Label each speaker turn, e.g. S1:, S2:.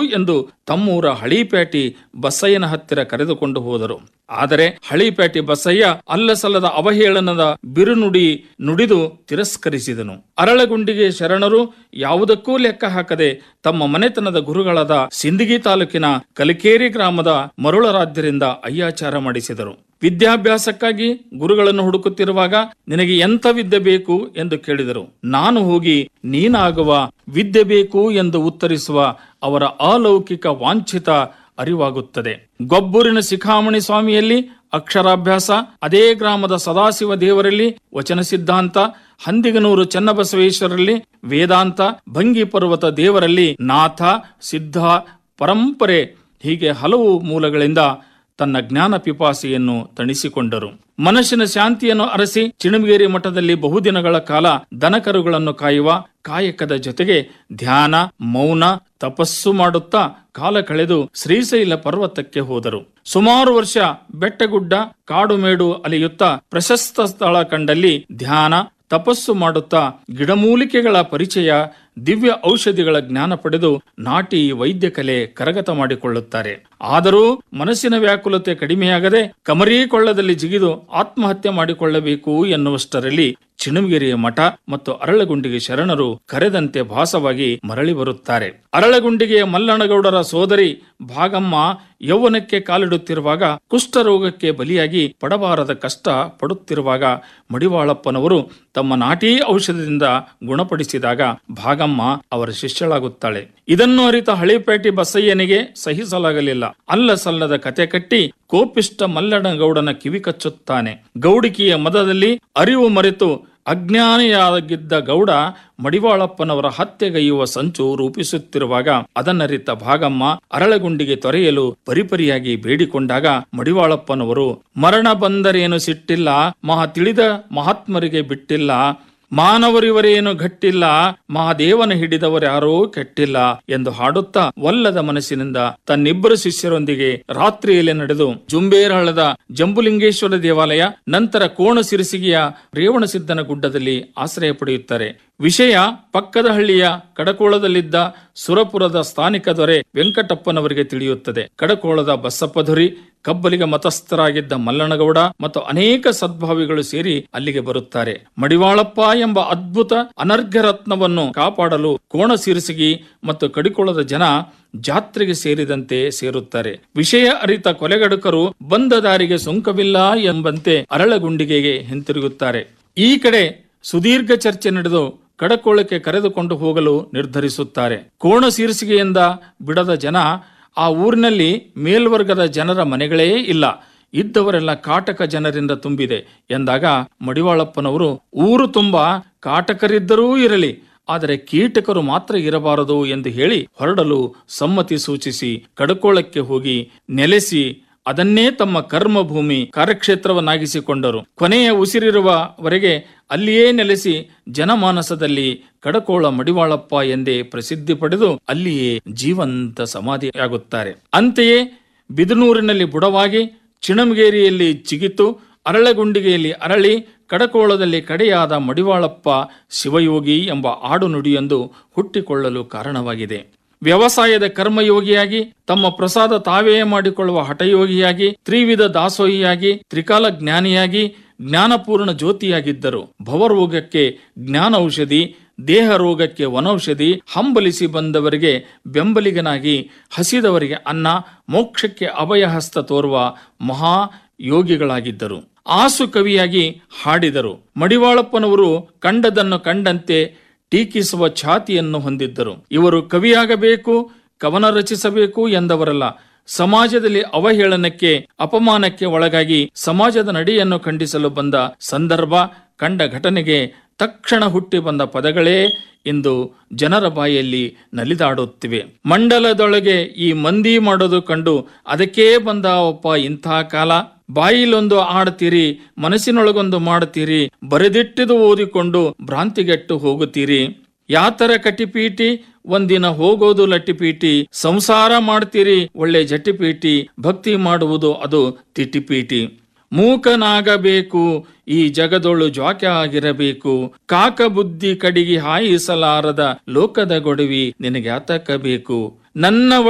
S1: ಎಂದು ತಮ್ಮೂರ ಹಳಿಪೇಟಿ ಬಸಯ್ಯನ ಹತ್ತಿರ ಕರೆದುಕೊಂಡು ಹೋದರು ಆದರೆ ಹಳಿಪೇಟಿ ಬಸಯ್ಯ ಅಲ್ಲಸಲ್ಲದ ಅವಹೇಳನದ ಬಿರುನುಡಿ ನುಡಿದು ತಿರಸ್ಕರಿಸಿದನು ಅರಳಗುಂಡಿಗೆ ಶರಣರು ಯಾವುದಕ್ಕೂ ಲೆಕ್ಕ ಹಾಕದೆ ತಮ್ಮ ಮನೆತನದ ಗುರುಗಳಾದ ಸಿಂದಗಿ ತಾಲೂಕಿನ ಕಲಿಕೇರಿ ಗ್ರಾಮದ ಮರುಳರಾಧ್ಯರಿಂದ ಅಯ್ಯಾಚಾರ ಮಾಡಿಸಿದರು ವಿದ್ಯಾಭ್ಯಾಸಕ್ಕಾಗಿ ಗುರುಗಳನ್ನು ಹುಡುಕುತ್ತಿರುವಾಗ ನಿನಗೆ ಎಂಥ ವಿದ್ಯೆ ಬೇಕು ಎಂದು ಕೇಳಿದರು ನಾನು ಹೋಗಿ ನೀನಾಗುವ ವಿದ್ಯೆ ಬೇಕು ಎಂದು ಉತ್ತರಿಸುವ ಅವರ ಅಲೌಕಿಕ ವಾಂಛಿತ ಅರಿವಾಗುತ್ತದೆ ಗೊಬ್ಬೂರಿನ ಶಿಖಾಮಣಿ ಸ್ವಾಮಿಯಲ್ಲಿ ಅಕ್ಷರಾಭ್ಯಾಸ ಅದೇ ಗ್ರಾಮದ ಸದಾಶಿವ ದೇವರಲ್ಲಿ ವಚನ ಸಿದ್ಧಾಂತ ಹಂದಿಗನೂರು ಚನ್ನಬಸವೇಶ್ವರಲ್ಲಿ ವೇದಾಂತ ಭಂಗಿ ಪರ್ವತ ದೇವರಲ್ಲಿ ನಾಥ ಸಿದ್ಧ ಪರಂಪರೆ ಹೀಗೆ ಹಲವು ಮೂಲಗಳಿಂದ ತನ್ನ ಜ್ಞಾನ ಪಿಪಾಸೆಯನ್ನು ತಣಿಸಿಕೊಂಡರು ಮನಸ್ಸಿನ ಶಾಂತಿಯನ್ನು ಅರಸಿ ಚಿಣಮಗೇರಿ ಮಠದಲ್ಲಿ ಬಹುದಿನಗಳ ಕಾಲ ದನಕರುಗಳನ್ನು ಕಾಯುವ ಕಾಯಕದ ಜೊತೆಗೆ ಧ್ಯಾನ ಮೌನ ತಪಸ್ಸು ಮಾಡುತ್ತಾ ಕಾಲ ಕಳೆದು ಶ್ರೀಶೈಲ ಪರ್ವತಕ್ಕೆ ಹೋದರು ಸುಮಾರು ವರ್ಷ ಬೆಟ್ಟಗುಡ್ಡ ಕಾಡುಮೇಡು ಅಲಿಯುತ್ತಾ ಪ್ರಶಸ್ತ ಸ್ಥಳ ಕಂಡಲ್ಲಿ ಧ್ಯಾನ ತಪಸ್ಸು ಮಾಡುತ್ತಾ ಗಿಡಮೂಲಿಕೆಗಳ ಪರಿಚಯ ದಿವ್ಯ ಔಷಧಿಗಳ ಜ್ಞಾನ ಪಡೆದು ನಾಟಿ ವೈದ್ಯ ಕಲೆ ಕರಗತ ಮಾಡಿಕೊಳ್ಳುತ್ತಾರೆ ಆದರೂ ಮನಸ್ಸಿನ ವ್ಯಾಕುಲತೆ ಕಡಿಮೆಯಾಗದೆ ಕಮರೀಕೊಳ್ಳದಲ್ಲಿ ಜಿಗಿದು ಆತ್ಮಹತ್ಯೆ ಮಾಡಿಕೊಳ್ಳಬೇಕು ಎನ್ನುವಷ್ಟರಲ್ಲಿ ಚಿಣಮಗಿರಿಯ ಮಠ ಮತ್ತು ಅರಳಗುಂಡಿಗೆ ಶರಣರು ಕರೆದಂತೆ ಭಾಸವಾಗಿ ಮರಳಿ ಬರುತ್ತಾರೆ ಅರಳಗುಂಡಿಗೆಯ ಮಲ್ಲಣಗೌಡರ ಸೋದರಿ ಭಾಗಮ್ಮ ಯೌವನಕ್ಕೆ ಕಾಲಿಡುತ್ತಿರುವಾಗ ಕುಷ್ಠರೋಗಕ್ಕೆ ಬಲಿಯಾಗಿ ಪಡಬಾರದ ಕಷ್ಟ ಪಡುತ್ತಿರುವಾಗ ಮಡಿವಾಳಪ್ಪನವರು ತಮ್ಮ ನಾಟಿ ಔಷಧದಿಂದ ಗುಣಪಡಿಸಿದಾಗ ಭಾಗಮ್ಮ ಅವರ ಶಿಷ್ಯಳಾಗುತ್ತಾಳೆ ಇದನ್ನು ಅರಿತ ಹಳಿಪೇಟೆ ಬಸಯ್ಯನಿಗೆ ಸಹಿಸಲಾಗಲಿಲ್ಲ ಅಲ್ಲ ಸಲ್ಲದ ಕತೆ ಕಟ್ಟಿ ಕೋಪಿಷ್ಟ ಮಲ್ಲನಗೌಡನ ಕಿವಿ ಕಚ್ಚುತ್ತಾನೆ ಗೌಡಿಕಿಯ ಮದದಲ್ಲಿ ಅರಿವು ಮರೆತು ಅಜ್ಞಾನಿಯಾಗಿದ್ದ ಗೌಡ ಮಡಿವಾಳಪ್ಪನವರ ಹತ್ಯೆಗೈಯುವ ಸಂಚು ರೂಪಿಸುತ್ತಿರುವಾಗ ಅದನ್ನರಿತ ಭಾಗಮ್ಮ ಅರಳಗುಂಡಿಗೆ ತೊರೆಯಲು ಪರಿಪರಿಯಾಗಿ ಬೇಡಿಕೊಂಡಾಗ ಮಡಿವಾಳಪ್ಪನವರು ಮರಣ ಬಂದರೇನು ಸಿಟ್ಟಿಲ್ಲ ಮಹಾ ತಿಳಿದ ಮಹಾತ್ಮರಿಗೆ ಬಿಟ್ಟಿಲ್ಲ ಮಾನವರಿವರೇನು ಗಟ್ಟಿಲ್ಲ ಮಹಾದೇವನ ಹಿಡಿದವರ್ಯಾರೋ ಕೆಟ್ಟಿಲ್ಲ ಎಂದು ಹಾಡುತ್ತಾ ಒಲ್ಲದ ಮನಸ್ಸಿನಿಂದ ತನ್ನಿಬ್ಬರು ಶಿಷ್ಯರೊಂದಿಗೆ ರಾತ್ರಿಯಲ್ಲಿ ನಡೆದು ಜುಂಬೇರಹಳ್ಳದ ಜಂಬುಲಿಂಗೇಶ್ವರ ದೇವಾಲಯ ನಂತರ ಕೋಣಸಿರಿಸಿಗೆಯ ರೇವಣಸಿದ್ದನ ಗುಡ್ಡದಲ್ಲಿ ಆಶ್ರಯ ಪಡೆಯುತ್ತಾರೆ ವಿಷಯ ಪಕ್ಕದ ಹಳ್ಳಿಯ ಕಡಕೋಳದಲ್ಲಿದ್ದ ಸುರಪುರದ ಸ್ಥಾನಿಕ ದೊರೆ ವೆಂಕಟಪ್ಪನವರಿಗೆ ತಿಳಿಯುತ್ತದೆ ಕಡಕೋಳದ ಬಸಪ್ಪಧುರಿ ಕಬ್ಬಲಿಗ ಮತಸ್ಥರಾಗಿದ್ದ ಮಲ್ಲನಗೌಡ ಮತ್ತು ಅನೇಕ ಸದ್ಭಾವಿಗಳು ಸೇರಿ ಅಲ್ಲಿಗೆ ಬರುತ್ತಾರೆ ಮಡಿವಾಳಪ್ಪ ಎಂಬ ಅದ್ಭುತ ಅನರ್ಘ್ಯ ರತ್ನವನ್ನು ಕಾಪಾಡಲು ಕೋಣಸಿರಿಸಿಗಿ ಮತ್ತು ಕಡಿಕೋಳದ ಜನ ಜಾತ್ರೆಗೆ ಸೇರಿದಂತೆ ಸೇರುತ್ತಾರೆ ವಿಷಯ ಅರಿತ ಕೊಲೆಗಡುಕರು ಬಂದ ದಾರಿಗೆ ಸುಂಕವಿಲ್ಲ ಎಂಬಂತೆ ಅರಳಗುಂಡಿಗೆಗೆ ಹಿಂತಿರುಗುತ್ತಾರೆ ಈ ಕಡೆ ಸುದೀರ್ಘ ಚರ್ಚೆ ನಡೆದು ಕಡಕೋಳಕ್ಕೆ ಕರೆದುಕೊಂಡು ಹೋಗಲು ನಿರ್ಧರಿಸುತ್ತಾರೆ ಕೋಣ ಶೀರ್ಷಿಗೆಯಿಂದ ಬಿಡದ ಜನ ಆ ಊರಿನಲ್ಲಿ ಮೇಲ್ವರ್ಗದ ಜನರ ಮನೆಗಳೇ ಇಲ್ಲ ಇದ್ದವರೆಲ್ಲ ಕಾಟಕ ಜನರಿಂದ ತುಂಬಿದೆ ಎಂದಾಗ ಮಡಿವಾಳಪ್ಪನವರು ಊರು ತುಂಬ ಕಾಟಕರಿದ್ದರೂ ಇರಲಿ ಆದರೆ ಕೀಟಕರು ಮಾತ್ರ ಇರಬಾರದು ಎಂದು ಹೇಳಿ ಹೊರಡಲು ಸಮ್ಮತಿ ಸೂಚಿಸಿ ಕಡಕೋಳಕ್ಕೆ ಹೋಗಿ ನೆಲೆಸಿ ಅದನ್ನೇ ತಮ್ಮ ಕರ್ಮಭೂಮಿ ಕಾರ್ಯಕ್ಷೇತ್ರವನ್ನಾಗಿಸಿಕೊಂಡರು ಕೊನೆಯ ಉಸಿರಿರುವವರೆಗೆ ಅಲ್ಲಿಯೇ ನೆಲೆಸಿ ಜನಮಾನಸದಲ್ಲಿ ಕಡಕೋಳ ಮಡಿವಾಳಪ್ಪ ಎಂದೇ ಪ್ರಸಿದ್ಧಿ ಪಡೆದು ಅಲ್ಲಿಯೇ ಜೀವಂತ ಸಮಾಧಿಯಾಗುತ್ತಾರೆ ಅಂತೆಯೇ ಬಿದನೂರಿನಲ್ಲಿ ಬುಡವಾಗಿ ಚಿಣಮಗೇರಿಯಲ್ಲಿ ಚಿಗಿತು ಅರಳಗುಂಡಿಗೆಯಲ್ಲಿ ಅರಳಿ ಕಡಕೋಳದಲ್ಲಿ ಕಡೆಯಾದ ಮಡಿವಾಳಪ್ಪ ಶಿವಯೋಗಿ ಎಂಬ ಆಡು ನುಡಿಯೊಂದು ಹುಟ್ಟಿಕೊಳ್ಳಲು ಕಾರಣವಾಗಿದೆ ವ್ಯವಸಾಯದ ಕರ್ಮಯೋಗಿಯಾಗಿ ತಮ್ಮ ಪ್ರಸಾದ ತಾವೇ ಮಾಡಿಕೊಳ್ಳುವ ಹಠಯೋಗಿಯಾಗಿ ತ್ರಿವಿಧ ದಾಸೋಹಿಯಾಗಿ ತ್ರಿಕಾಲ ಜ್ಞಾನಿಯಾಗಿ ಜ್ಞಾನಪೂರ್ಣ ಜ್ಯೋತಿಯಾಗಿದ್ದರು ಭವರೋಗಕ್ಕೆ ಜ್ಞಾನ ಔಷಧಿ ದೇಹ ರೋಗಕ್ಕೆ ವನೌಷಧಿ ಹಂಬಲಿಸಿ ಬಂದವರಿಗೆ ಬೆಂಬಲಿಗನಾಗಿ ಹಸಿದವರಿಗೆ ಅನ್ನ ಮೋಕ್ಷಕ್ಕೆ ಅಭಯಹಸ್ತ ತೋರುವ ಮಹಾ ಯೋಗಿಗಳಾಗಿದ್ದರು ಆಸು ಕವಿಯಾಗಿ ಹಾಡಿದರು ಮಡಿವಾಳಪ್ಪನವರು ಕಂಡದನ್ನು ಕಂಡಂತೆ ಟೀಕಿಸುವ ಛಾತಿಯನ್ನು ಹೊಂದಿದ್ದರು ಇವರು ಕವಿಯಾಗಬೇಕು ಕವನ ರಚಿಸಬೇಕು ಎಂದವರಲ್ಲ ಸಮಾಜದಲ್ಲಿ ಅವಹೇಳನಕ್ಕೆ ಅಪಮಾನಕ್ಕೆ ಒಳಗಾಗಿ ಸಮಾಜದ ನಡೆಯನ್ನು ಖಂಡಿಸಲು ಬಂದ ಸಂದರ್ಭ ಕಂಡ ಘಟನೆಗೆ ತಕ್ಷಣ ಹುಟ್ಟಿ ಬಂದ ಪದಗಳೇ ಇಂದು ಜನರ ಬಾಯಲ್ಲಿ ನಲಿದಾಡುತ್ತಿವೆ ಮಂಡಲದೊಳಗೆ ಈ ಮಂದಿ ಮಾಡೋದು ಕಂಡು ಅದಕ್ಕೇ ಬಂದ ಒಪ್ಪ ಇಂಥ ಕಾಲ ಬಾಯಿಲೊಂದು ಆಡ್ತೀರಿ ಮನಸ್ಸಿನೊಳಗೊಂದು ಮಾಡ್ತೀರಿ ಬರೆದಿಟ್ಟಿದು ಓದಿಕೊಂಡು ಭ್ರಾಂತಿಗೆಟ್ಟು ಹೋಗುತ್ತೀರಿ ಯಾತರ ಕಟಿಪೀಟಿ ಒಂದಿನ ಹೋಗೋದು ಲಟ್ಟಿಪೀಟಿ ಸಂಸಾರ ಮಾಡ್ತೀರಿ ಒಳ್ಳೆ ಜಟಿಪೀಟಿ ಭಕ್ತಿ ಮಾಡುವುದು ಅದು ತಿಟಿಪೀಟಿ ಮೂಕನಾಗಬೇಕು ಈ ಜಗದೊಳು ಜ್ವಾಕ್ಯ ಆಗಿರಬೇಕು ಕಾಕ ಬುದ್ಧಿ ಕಡಿಗೆ ಹಾಯಿಸಲಾರದ ಲೋಕದ ಗೊಡವಿ ನಿನಗೆ ಆತಕಬೇಕು ನನ್ನ